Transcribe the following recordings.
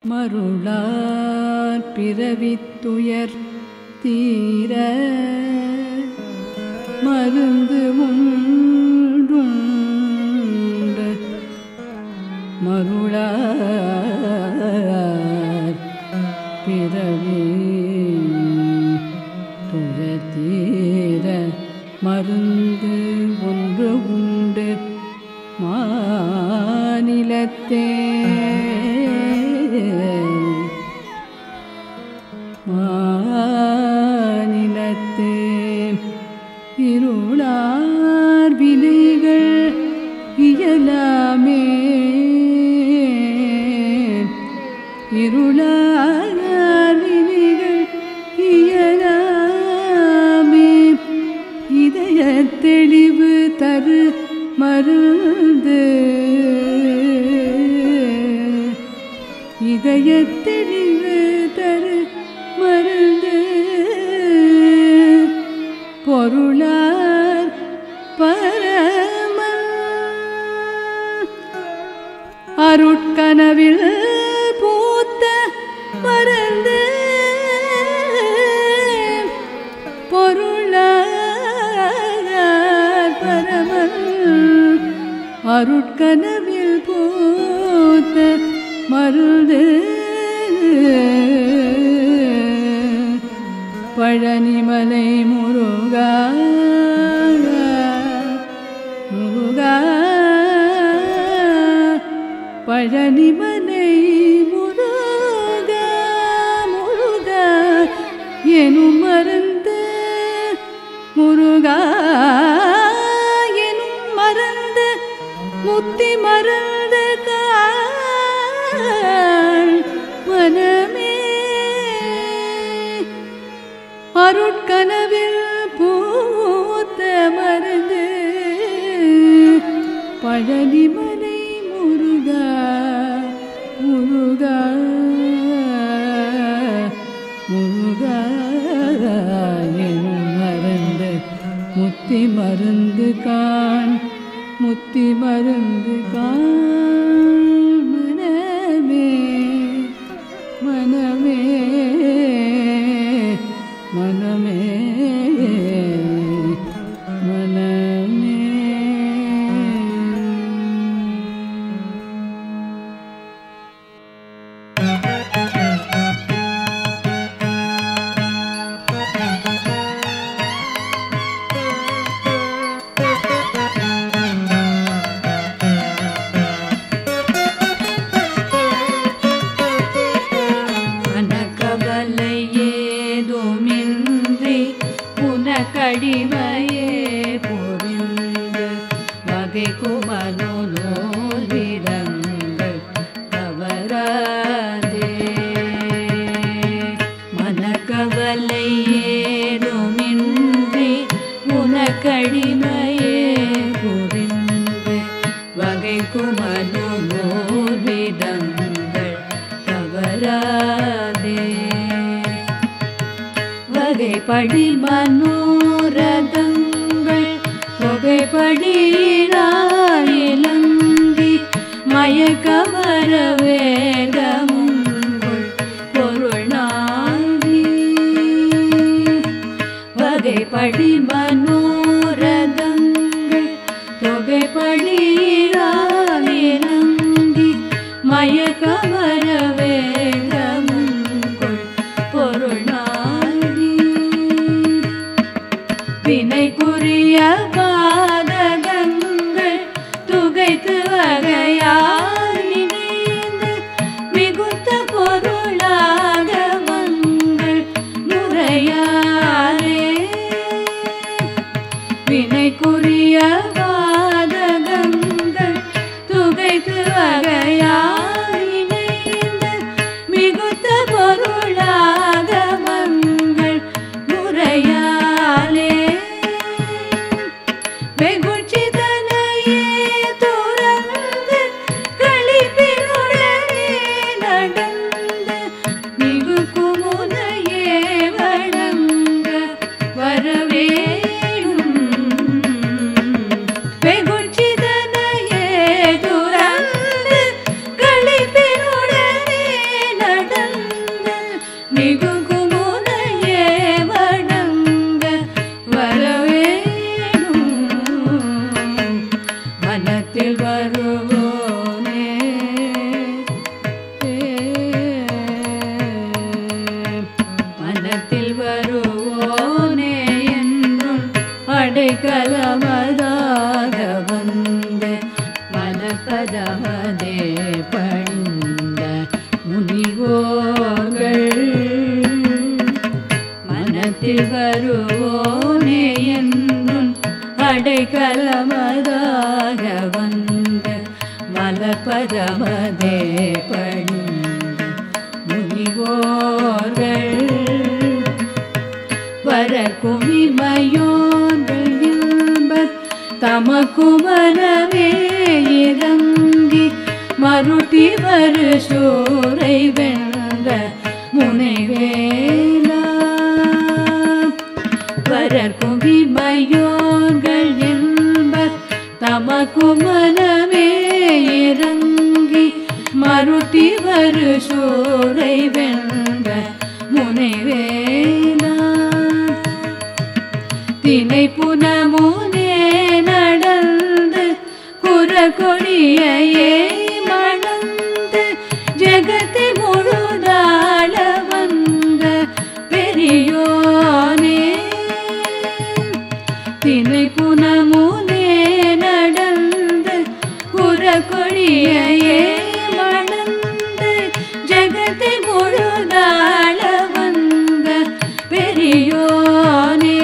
மருளார் பிறவித்துயர் தீர மருந்து உண்டுண்டு மருளார் பிறவி துயர் தீர மருந்து ஒன்று உண்டு மாநிலத்தே மாநிலத்தே இருளார் வினைகள் இயலாமே இருளார் வினைகள் இயலாமே இதய தெளிவு தரு மருந்து இதய தெளிவு தரு மருந்து பொருளார் பரமன் அருட்கனவில் பூத்த மறந்து பொருளார் பரமன் அருட்கனவில் பூத்த மருது பழனிமலை முருகா முருகா பழனிமலை முருகா முருகா எனும் மறந்து முருகா எனும் மறந்து முத்தி மறந்து காள் மனமே அருட்கனவில் பூத்த மருந்து பழனிமலை முருகா முருகா முருகா எனும் மருந்து முத்தி மருந்து காண் முத்தி மருந்து காண் மனமே மனமே மனமே மனமே மனக்கவலை ஏதுமின்றி உனக்கடிமையே புரிந்து வகை குமனோர் விதங்கள் தவறாதே மனக்கவலை ஏதுமின்றி உனக்கடிமையே புரிந்து வகை குமனோர் விதங்கள் தவறாதே வகைப்படி மனோரதங்கள் தொகைப்படி இலங்கி மயக்கமர வேதமுங்கள் பொருள் நாடி வகைப்படி மனோரதங்கள் தொகைப்படி இலங்கி மயக்கமர வேதமுங்கள் பொருள் நாடி வினைக்குரிய பாதகங்கள் துகைத்து வகையால் நினைந்து மிகுத்த பொருளாக மங்கள் முறையாலே வினைக்குரிய பாதகங்கள் துகைத்து வகையால் நினைந்து மனதே பணிந்த முனிவோர்கள் வரக்குமிமையோர்கள் இன்பர் தமக்குமரவே இறங்கி மருட்டி வரு சூரை வென்ற முனைவேலா வரக்குமிமையோர்கள் என்பர் தமக்குமரவே இறங்கி மருட்டி வரு சூரை வென்ற முனைவேலா தினை புனமுனே நடந்து குறகொடியையே மணந்து ஜெகத்தை முழுதாள வந்த பெரியோனே தினை புனமுனே நடந்து குறகொடியையே மணந்து ஜெகத்தை முழுதாள வந்த பெரியோனே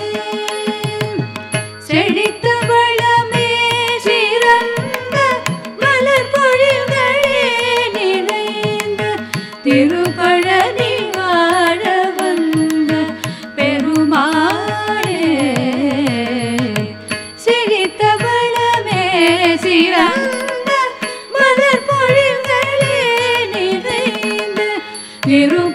செழித்த வளமே சிறந்த மலர் பொழில்களே நிறைந்த திருப்பழனி வாழ வந்த பெருமாளே செழித்த வளமே சிறந்த மலர் பொழில்களே நிறைந்த திரு